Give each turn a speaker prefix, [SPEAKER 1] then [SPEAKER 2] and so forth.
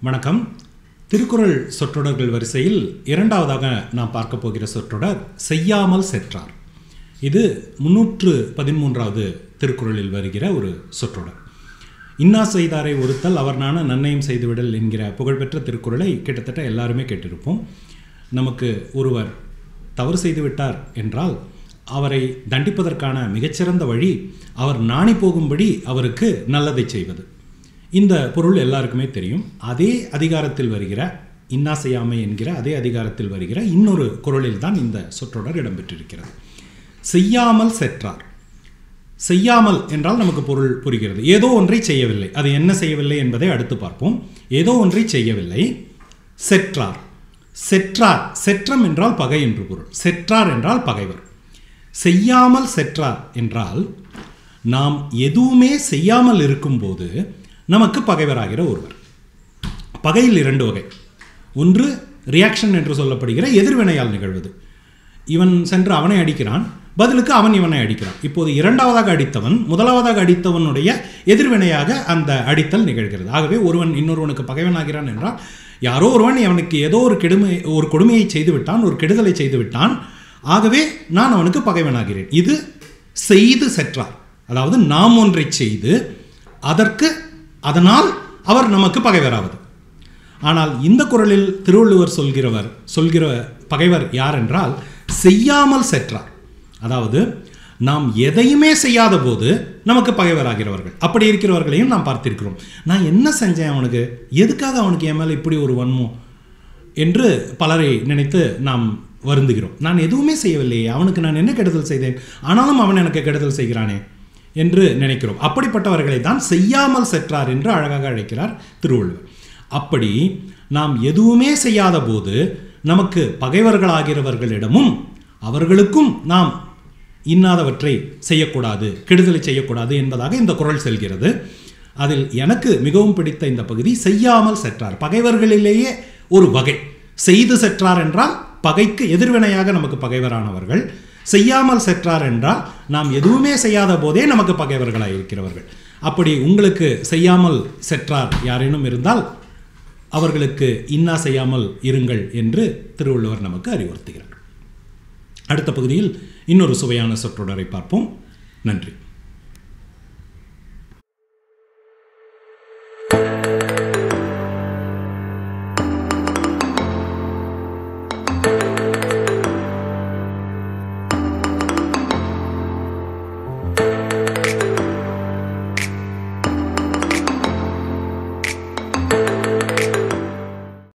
[SPEAKER 1] வணக்கம் திருக்குறள் சொற்றொடர்கள் வரிசையில் இரண்டாவதாக நாம் பார்க்க போகிற சொற்றொடர் செய்யாமல் செற்றார் இது முன்னூற்று பதிமூன்றாவது திருக்குறளில் வருகிற ஒரு சொற்றொடர் இன்னா செய்தாரை ஒருத்தல் அவர் நான நன்னயம் செய்துவிடல் என்கிற புகழ்பெற்ற திருக்குறளை கிட்டத்தட்ட எல்லாருமே கேட்டிருப்போம் நமக்கு ஒருவர் தவறு செய்து விட்டார் என்றால் அவரை தண்டிப்பதற்கான மிகச்சிறந்த வழி அவர் நாணி போகும்படி அவருக்கு நல்லதை செய்வது இந்த பொருள் எல்லாருக்குமே தெரியும் அதே அதிகாரத்தில் வருகிற இன்னா செய்யாமை என்கிற அதே அதிகாரத்தில் வருகிற இன்னொரு குரலில் தான் இந்த சொற்றொடர் இடம்பெற்றிருக்கிறது செய்யாமல் செற்றார் செய்யாமல் என்றால் நமக்கு பொருள் புரிகிறது ஏதோ ஒன்றை செய்யவில்லை அது என்ன செய்யவில்லை என்பதை அடுத்து பார்ப்போம் ஏதோ ஒன்றை செய்யவில்லை செற்றார் செற்றார் செற்றம் என்றால் பகை என்று பொருள் செற்றார் என்றால் பகைவர் செய்யாமல் செற்றார் என்றால் நாம் எதுவுமே செய்யாமல் இருக்கும்போது நமக்கு பகைவராகிற ஒருவர் பகையில் இரண்டு வகை ஒன்று ரியாக்ஷன் என்று சொல்லப்படுகிற எதிர்வினையால் நிகழ்வது இவன் சென்று அவனை அடிக்கிறான் பதிலுக்கு அவன் இவனை அடிக்கிறான் இப்போது இரண்டாவதாக அடித்தவன் முதலாவதாக அடித்தவனுடைய எதிர்வினையாக அந்த அடித்தல் நிகழ்கிறது ஆகவே ஒருவன் இன்னொருவனுக்கு பகைவனாகிறான் என்றால் யாரோ ஒருவன் அவனுக்கு ஏதோ ஒரு கெடுமை ஒரு கொடுமையை செய்து விட்டான் ஒரு கெடுதலை செய்து விட்டான் ஆகவே நான் அவனுக்கு பகைவனாகிறேன் இது செய்து செற்றார் அதாவது நாம் ஒன்றை செய்து அதற்கு அதனால் அவர் நமக்கு பகைவராவது ஆனால் இந்த குரலில் திருவள்ளுவர் சொல்கிறவர் சொல்கிற பகைவர் யார் என்றால் செய்யாமல் செற்றார் அதாவது நாம் எதையுமே செய்யாத போது நமக்கு பகைவராகிறவர்கள் அப்படி இருக்கிறவர்களையும் நாம் பார்த்திருக்கிறோம் நான் என்ன செஞ்சேன் அவனுக்கு எதுக்காக அவனுக்கு என் மேலே இப்படி ஒரு வன்மம் என்று பலரை நினைத்து நாம் வருந்துகிறோம் நான் எதுவுமே செய்யவில்லையே அவனுக்கு நான் என்ன கெடுதல் செய்தேன் ஆனாலும் அவன் எனக்கு கெடுதல் செய்கிறானே என்று நினைக்கிறோம் அப்படிப்பட்டவர்களை தான் செய்யாமல் செற்றார் என்று அழகாக அழைக்கிறார் திருவள்ளுவர் அப்படி நாம் எதுவுமே செய்யாத போது நமக்கு பகைவர்களாகிறவர்களிடமும் அவர்களுக்கும் நாம் இன்னாதவற்றை செய்யக்கூடாது கெடுதலை செய்யக்கூடாது என்பதாக இந்த குரல் செல்கிறது அதில் எனக்கு மிகவும் பிடித்த இந்த பகுதி செய்யாமல் செற்றார் பகைவர்களிலேயே ஒரு வகை செய்து செற்றார் என்றால் பகைக்கு எதிர்வினையாக நமக்கு பகைவரானவர்கள் செய்யாமல் செற்றார் என்றால் நாம் எதுவுமே செய்யாத போதே நமக்கு பகைவர்களாக இருக்கிறவர்கள் அப்படி உங்களுக்கு செய்யாமல் செற்றார் யாரேனும் இருந்தால் அவர்களுக்கு இன்னா செய்யாமல் இருங்கள் என்று திருவள்ளுவர் நமக்கு அறிவுறுத்துகிறார் அடுத்த பகுதியில் இன்னொரு சுவையான சொற்றொடரை பார்ப்போம் நன்றி